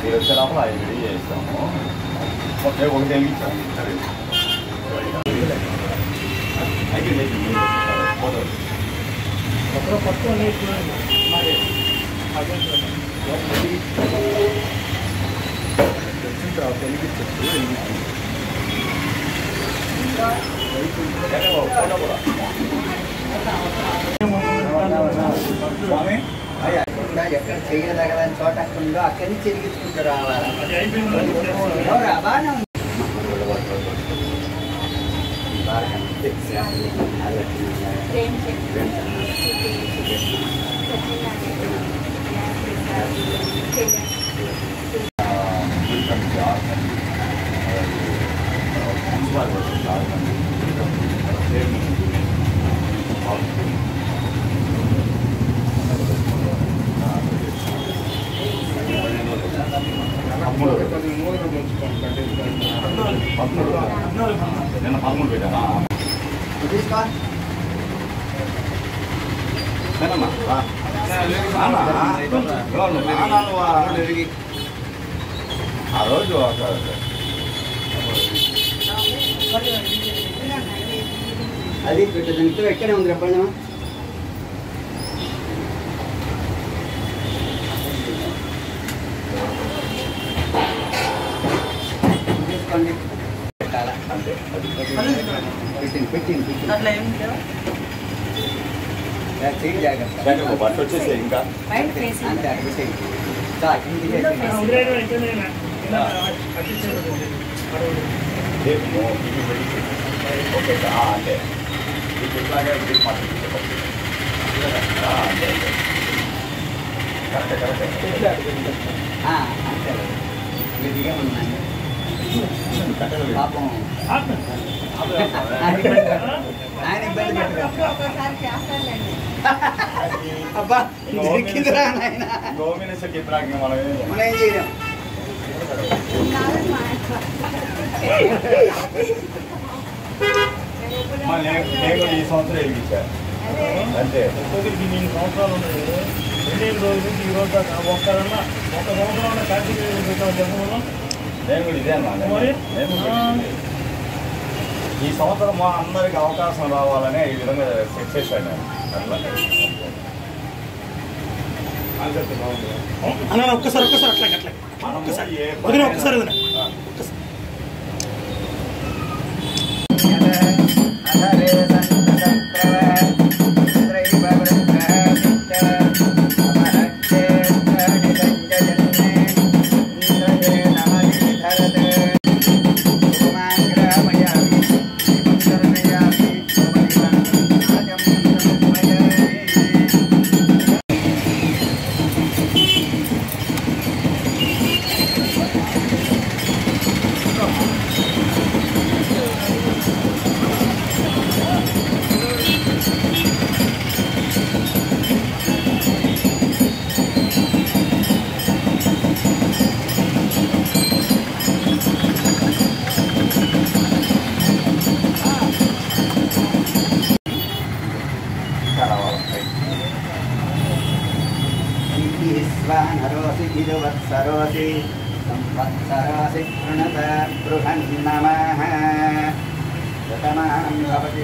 మీరు వచ్చే లోపల అవి రెడీ చేస్తాము ఒకే ఒకటి వెలిగించాము సరే అయిపోయింది ఫోటో ఒకరు కొత్త మరి వచ్చిన తర్వాత వెలిగించచ్చు వెలిగించు ఫోటో కూడా స్వామి అయ్యా ఇంకా ఎక్కడ చేయదగలని చోట ఉందో అక్కడి నుంచి తిరిగించుకుంటూ రావాలి అది అయిపోయింది ఎవరా? బాగానే ఉంది ప్రేమ్ చెప్పి నిన్న పదమూడు పెట్టానా తీసుకో నిన్నమ్మా రా. రానా? ఎవరు నువ్వు? రానా నువ్వా? ఆ రోజు ఒక అది పెట్టదు ఇంట్లో ఎక్కడే ఉంది చెప్పండి తీసుకోండి పెట్టాలా అంతే అది పెట్టింది పెట్టింది పెట్టింది అట్లా ఏం లేవా చేయి జాగ్రత్త కానీ బట్ట వచ్చేసి ఇంకా బయట ఫేస్ అంతే అక్కడ పెట్టేయండి. చా, కిందికి పెట్టేయండి. ఉదయం అయితేనే ఇలా పట్టించేది రేపు నువ్వు ఇది పెట్టి ఓకే ఆ, అంతే ఇది ఇట్లాగే ఇది మాట్లాడుతుంది ఆ, అంతే అంతే కరెక్ట్ కరెక్ట్ ఆ, అంతే ఇదిగా ఉన్నాయి పాపం ఆయన ఇబ్బంది ఆయన ఇబ్బంది పెట్టారు ఒక్కొక్కసారి చేస్తానులేండి అబ్బా దొరికిందిరా నాయన గోవింద చిత్రాంగ మనం మనం ఏం చేయలేం కాదని మా మన నేను కూడా ఈ సంవత్సరం వెలిగించా అదే అంతే ఒక్కొక్కరికి నేను సంవత్సరాలు ఉన్నాయి రెండేళ్ళు రోజుల నుంచి ఈ రోజు దాకా ఒక్కరన్నా ఒక సంవత్సరం కార్తీక పెట్టాం జన్మలో నేను కూడా ఇదే అన్నా మరి నేను కూడా ఇదే. ఈ సంవత్సరం మా అందరికి అవకాశం రావాలని ఈ విధంగా సెట్ చేశాను నేను అట్లా అన్న ఒక్కసారి ఒక్కసారి అట్లా అట్లా మనం ఏ వదిన ఒక్కసారి వదిన ఆ. రావాలి. ఈశ్వానరోసి తిరువత్సరోసి సంవత్సరోసి ప్రణత బృహన్నమః శతమానం భవతి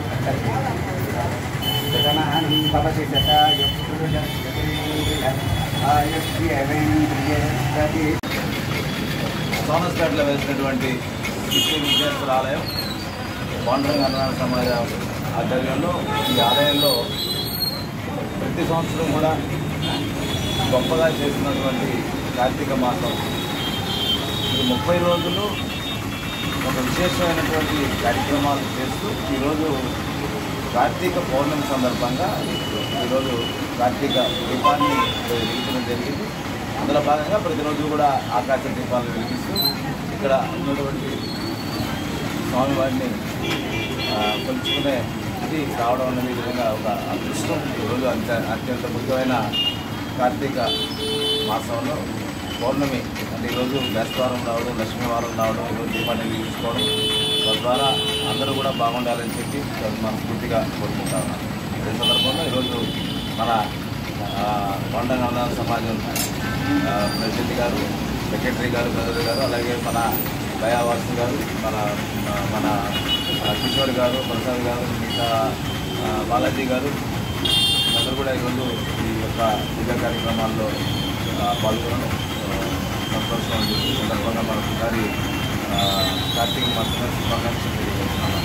శతమానం భవతి శతాయుః ఆయుష్యేవేంద్రియస్పతి సోనస్పేటలో వేసినటువంటి శ్రీ విద్యార్థుల ఆలయం పాండురంగ అన్నదాన సమాజం ఆధ్వర్యంలో ఈ ఆలయంలో ప్రతి సంవత్సరం కూడా గొప్పగా చేస్తున్నటువంటి కార్తీక మాసం ఇది ముప్పై రోజులు ఒక విశేషమైనటువంటి కార్యక్రమాలు చేస్తూ ఈరోజు కార్తీక పౌర్ణమి సందర్భంగా ఈరోజు కార్తీక దీపాన్ని వెలిగించడం జరిగింది అందులో భాగంగా ప్రతిరోజు కూడా ఆకాశ దీపాలను వెలిగిస్తూ ఇక్కడ ఉన్నటువంటి స్వామివారిని ఆ, కొలుచుకునే ఇది రావడం అనేది ఈ విధంగా ఒక అదృష్టం ఈరోజు అంత అత్యంత ముఖ్యమైన కార్తీక మాసంలో పౌర్ణమి అంటే ఈరోజు బేస్తవారం రావడం లక్ష్మీవారం రావడం ఈరోజు దీపాన్ని వెలిగించుకోవడం తద్వారా అందరూ కూడా బాగుండాలని చెప్పి మనస్ఫూర్తిగా కోరుకుంటా ఉన్నాను అదే సందర్భంలో ఈరోజు మన కొండ సమాజం ఆ, ప్రెసిడెంట్ గారు సెక్రటరీ గారు బ్రదర్ గారు అలాగే మన దయావాసు గారు మన మన ఆ, కిషోర్ గారు ప్రసాద్ గారు మిగతా ఆ, బాలాజీ గారు అందరూ కూడా ఈరోజు ఈ యొక్క పూజా కార్యక్రమాల్లో ఆ, పాల్గొనడం ఆ, సంతోషం అని చెప్పి ఈ సందర్భంగా మరొకసారి ఆ, కార్తీక మాసంలో శుభాకాంక్షలు తెలియజేస్తున్నాను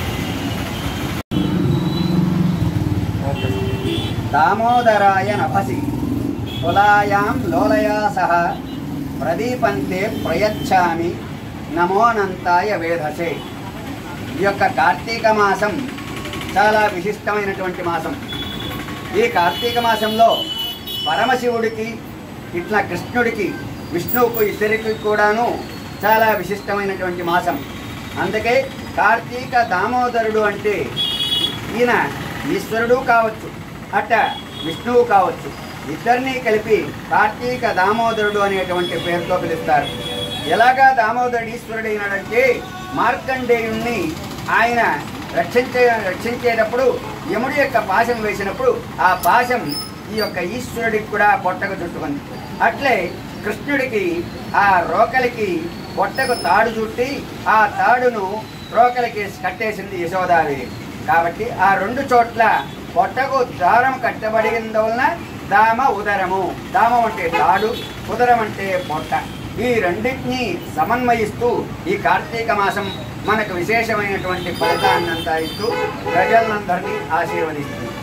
దామోదరాయ నభసి తులాయాం లోలయా సహ ప్రదీపంతే ప్రయచ్ఛామి నమోనంతాయ వేధసే ఈ యొక్క కార్తీక మాసం చాలా విశిష్టమైనటువంటి మాసం ఈ కార్తీక మాసంలో పరమశివుడికి ఇట్లా కృష్ణుడికి విష్ణువుకు ఇద్దరికి కూడాను చాలా విశిష్టమైనటువంటి మాసం అందుకే కార్తీక దామోదరుడు అంటే ఈయన ఈశ్వరుడు కావచ్చు అట్ట విష్ణువు కావచ్చు ఇద్దరినీ కలిపి కార్తీక దామోదరుడు అనేటువంటి పేరుతో పిలుస్తారు ఎలాగా దామోదరుడు ఈశ్వరుడు అయినాడంటే మార్కండేయుణ్ణి ఆయన రక్షించే రక్షించేటప్పుడు యముడి యొక్క పాశం వేసినప్పుడు ఆ పాశం ఈ యొక్క ఈశ్వరుడికి కూడా పొట్టకు చుట్టుకుంది అట్లే కృష్ణుడికి ఆ రోకలికి పొట్టకు తాడు చుట్టి ఆ తాడును రోకలికి కట్టేసింది యశోదాదేవి కాబట్టి ఆ రెండు చోట్ల పొట్టకు దారం కట్టబడిన వలన దామ ఉదరము దామం అంటే తాడు ఉదరం అంటే పొట్ట ఈ రెండింటినీ సమన్వయిస్తూ ఈ కార్తీక మాసం మనకు విశేషమైనటువంటి ఫలితాన్నంతా ఇస్తూ ప్రజలందరినీ ఆశీర్వదిస్తుంది